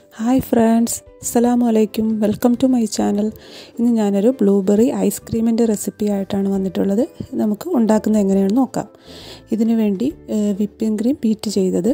hi friends അസ്സലാമു അലൈക്കും welcome to my channel ഇന്ന് ഞാനൊരു ബ്ലൂബെറി ഐസ്ക്രീമിൻ്റെ റെസിപ്പി ആയിട്ടാണ് വന്നിട്ടുള്ളത് നമുക്ക് ഉണ്ടാക്കുന്നത് എങ്ങനെയാണെന്ന് നോക്കാം ഇതിനു വേണ്ടി വിപ്പിംഗ് ക്രീം ബീറ്റ് ചെയ്തത്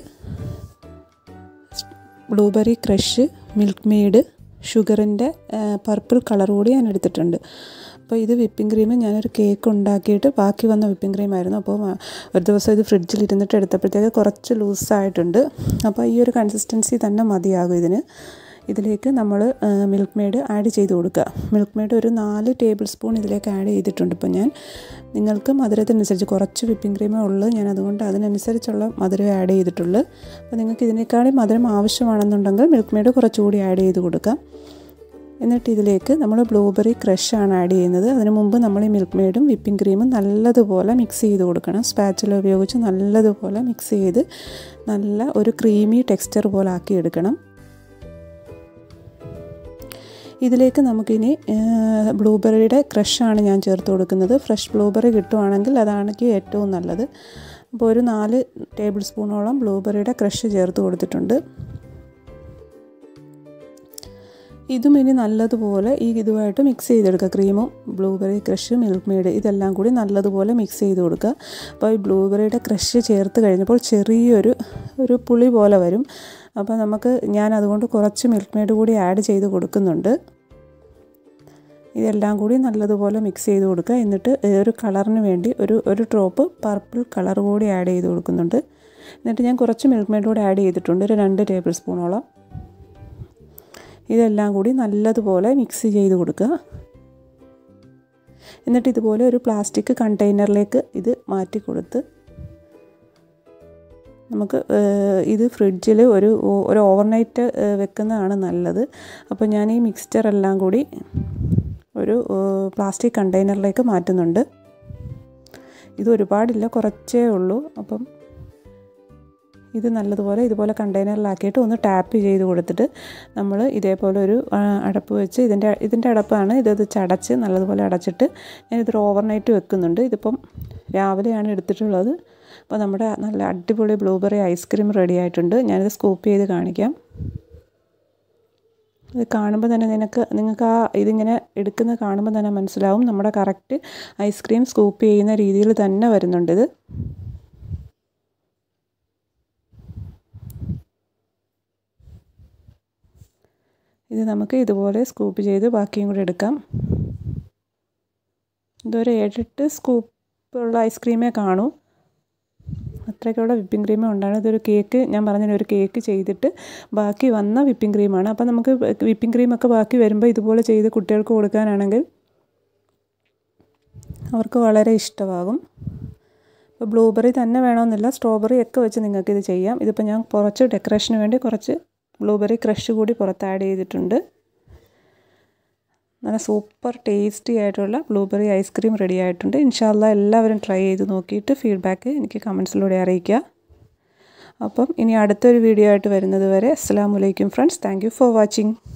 ബ്ലൂബെറി ക്രഷ് മിൽക്ക് മെയ്ഡ് ഷുഗറിൻ്റെ പർപ്പിൾ കളർ കൂടി ഞാൻ എടുത്തിട്ടുണ്ട് അപ്പോൾ ഇത് വിപ്പിംഗ് ക്രീം ഞാനൊരു കേക്ക് ഉണ്ടാക്കിയിട്ട് ബാക്കി വന്ന വിപ്പിംഗ് ക്രീം ആയിരുന്നു അപ്പോൾ ഒരു ദിവസം ഇത് ഫ്രിഡ്ജിൽ ഇരുന്നിട്ട് എടുത്തപ്പോഴത്തേക്ക് കുറച്ച് ലൂസായിട്ടുണ്ട് അപ്പോൾ ഈ ഒരു കൺസിസ്റ്റൻസി തന്നെ മതിയാകും ഇതിന് ഇതിലേക്ക് നമ്മൾ മിൽക്ക് മെയ്ഡ് ആഡ് ചെയ്ത് കൊടുക്കുക മിൽക്ക് മെയ്ഡ് ഒരു നാല് ടേബിൾ സ്പൂൺ ഇതിലേക്ക് ആഡ് ചെയ്തിട്ടുണ്ട് ഇപ്പോൾ ഞാൻ നിങ്ങൾക്ക് മധുരത്തിനനുസരിച്ച് കുറച്ച് വിപ്പിംഗ് ക്രീമേ ഉള്ളൂ ഞാൻ അതുകൊണ്ട് അതിനനുസരിച്ചുള്ള മധുരം ആഡ് ചെയ്തിട്ടുള്ളൂ അപ്പോൾ നിങ്ങൾക്ക് ഇതിനേക്കാളും മധുരം ആവശ്യമാണെന്നുണ്ടെങ്കിൽ മിൽക്ക് മെയ്ഡ് കുറച്ചുകൂടി ആഡ് ചെയ്ത് കൊടുക്കാം എന്നിട്ട് ഇതിലേക്ക് നമ്മൾ ബ്ലൂബെറി ക്രഷാണ് ആഡ് ചെയ്യുന്നത് അതിന് മുമ്പ് നമ്മൾ ഈ മിൽക്ക് മെയ്ഡും വിപ്പിംഗ് ക്രീമും നല്ലതുപോലെ മിക്സ് ചെയ്ത് കൊടുക്കണം സ്പാച്ചില ഉപയോഗിച്ച് നല്ലതുപോലെ മിക്സ് ചെയ്ത് നല്ല ഒരു ക്രീമി ടെക്സ്ചർ പോലെ ആക്കി എടുക്കണം ഇതിലേക്ക് നമുക്കിനി ബ്ലൂബെറിയുടെ ക്രഷാണ് ഞാൻ ചേർത്ത് കൊടുക്കുന്നത് ഫ്രഷ് ബ്ലൂബെറി കിട്ടുവാണെങ്കിൽ അതാണെങ്കിൽ ഏറ്റവും നല്ലത് അപ്പോൾ ഒരു നാല് ടേബിൾ സ്പൂണോളം ബ്ലൂബെറിയുടെ ക്രഷ് ചേർത്ത് കൊടുത്തിട്ടുണ്ട് ഇതും ഇനി നല്ലതുപോലെ ഈ ഇതുമായിട്ട് മിക്സ് ചെയ്തെടുക്കുക ക്രീമും ബ്ലൂബെറി ക്രഷ് മിൽക്ക് മെയ്ഡ് ഇതെല്ലാം കൂടി നല്ലതുപോലെ മിക്സ് ചെയ്ത് കൊടുക്കുക അപ്പോൾ ഈ ബ്ലൂബെറിയുടെ ക്രഷ് ചേർത്ത് കഴിഞ്ഞപ്പോൾ ചെറിയൊരു ഒരു പുളി പോലെ വരും അപ്പോൾ നമുക്ക് ഞാൻ അതുകൊണ്ട് കുറച്ച് മിൽക്ക് മെയ്ഡ് കൂടി ആഡ് ചെയ്ത് കൊടുക്കുന്നുണ്ട് ഇതെല്ലാം കൂടി നല്ലതുപോലെ മിക്സ് ചെയ്ത് കൊടുക്കുക എന്നിട്ട് ഒരു കളറിന് വേണ്ടി ഒരു ഒരു ഡ്രോപ്പ് പർപ്പിൾ കളർ കൂടി ആഡ് ചെയ്ത് കൊടുക്കുന്നുണ്ട് എന്നിട്ട് ഞാൻ കുറച്ച് മിൽക്ക് മെയ്ഡ് കൂടി ആഡ് ചെയ്തിട്ടുണ്ട് ഒരു രണ്ട് ടേബിൾ സ്പൂണോളം ഇതെല്ലാം കൂടി നല്ലതുപോലെ മിക്സ് ചെയ്ത് കൊടുക്കുക എന്നിട്ട് ഇതുപോലെ ഒരു പ്ലാസ്റ്റിക് കണ്ടെയ്നറിലേക്ക് ഇത് മാറ്റി കൊടുത്ത് നമുക്ക് ഇത് ഫ്രിഡ്ജിൽ ഒരു ഒരു ഓവർനൈറ്റ് വെക്കുന്നതാണ് നല്ലത് അപ്പോൾ ഞാൻ ഈ മിക്സ്ചർ എല്ലാം കൂടി ഒരു പ്ലാസ്റ്റിക് കണ്ടെയ്നറിലേക്ക് മാറ്റുന്നുണ്ട് ഇത് ഒരുപാടില്ല കുറച്ചേ ഉള്ളൂ അപ്പം ഇത് നല്ലതുപോലെ ഇതുപോലെ കണ്ടെയ്നറിലാക്കിയിട്ട് ഒന്ന് ടാപ്പ് ചെയ്ത് കൊടുത്തിട്ട് നമ്മൾ ഇതേപോലെ ഒരു അടപ്പ് വെച്ച് ഇതിൻ്റെ ഇതിൻ്റെ അടപ്പാണ് ഇത് ചടച്ച് നല്ലതുപോലെ അടച്ചിട്ട് ഞാൻ ഇതൊരു ഓവർനൈറ്റ് വെക്കുന്നുണ്ട് ഇതിപ്പം രാവിലെയാണ് എടുത്തിട്ടുള്ളത് അപ്പോൾ നമ്മുടെ നല്ല അടിപൊളി ബ്ലൂബെറി ഐസ്ക്രീം റെഡി ആയിട്ടുണ്ട് ഞാനിത് സ്കൂപ്പ് ചെയ്ത് കാണിക്കാം ഇത് കാണുമ്പോൾ തന്നെ നിനക്ക് നിങ്ങൾക്ക് ആ ഇതിങ്ങനെ എടുക്കുന്ന കാണുമ്പോൾ തന്നെ മനസ്സിലാവും നമ്മുടെ കറക്റ്റ് ഐസ്ക്രീം സ്കൂപ്പ് ചെയ്യുന്ന രീതിയിൽ തന്നെ വരുന്നുണ്ട് ഇത് ഇത് നമുക്ക് ഇതുപോലെ സ്കൂപ്പ് ചെയ്ത് ബാക്കിയും കൂടെ എടുക്കാം ഇതൊരു ഏഴെട്ട് സ്കൂപ്പുള്ള ഐസ്ക്രീമേ കാണൂ അത്രയ്ക്കുള്ള വിപ്പിംഗ് ക്രീമേ ഉണ്ടാണ് ഇതൊരു കേക്ക് ഞാൻ പറഞ്ഞ ഒരു കേക്ക് ചെയ്തിട്ട് ബാക്കി വന്ന വിപ്പിംഗ് ക്രീമാണ് അപ്പോൾ നമുക്ക് വിപ്പിംഗ് ക്രീമൊക്കെ ബാക്കി വരുമ്പോൾ ഇതുപോലെ ചെയ്ത് കുട്ടികൾക്ക് കൊടുക്കാനാണെങ്കിൽ അവർക്ക് വളരെ ഇഷ്ടമാകും ഇപ്പോൾ ബ്ലൂബെറി തന്നെ വേണമെന്നില്ല സ്ട്രോബെറി ഒക്കെ വെച്ച് നിങ്ങൾക്കിത് ചെയ്യാം ഇതിപ്പോൾ ഞാൻ കുറച്ച് ഡെക്കറേഷന് വേണ്ടി കുറച്ച് ബ്ലൂബെറി ക്രഷ് കൂടി പുറത്ത് ആഡ് ചെയ്തിട്ടുണ്ട് നല്ല സൂപ്പർ ടേസ്റ്റി ആയിട്ടുള്ള ബ്ലൂബെറി ഐസ്ക്രീം റെഡി ആയിട്ടുണ്ട് ഇൻഷാല്ല എല്ലാവരും ട്രൈ ചെയ്ത് നോക്കിയിട്ട് ഫീഡ്ബാക്ക് എനിക്ക് കമൻസിലൂടെ അറിയിക്കുക അപ്പം ഇനി അടുത്തൊരു വീഡിയോ ആയിട്ട് വരുന്നത് വരെ അസ്സാം വലൈക്കും ഫ്രണ്ട്സ് താങ്ക് ഫോർ വാച്ചിങ്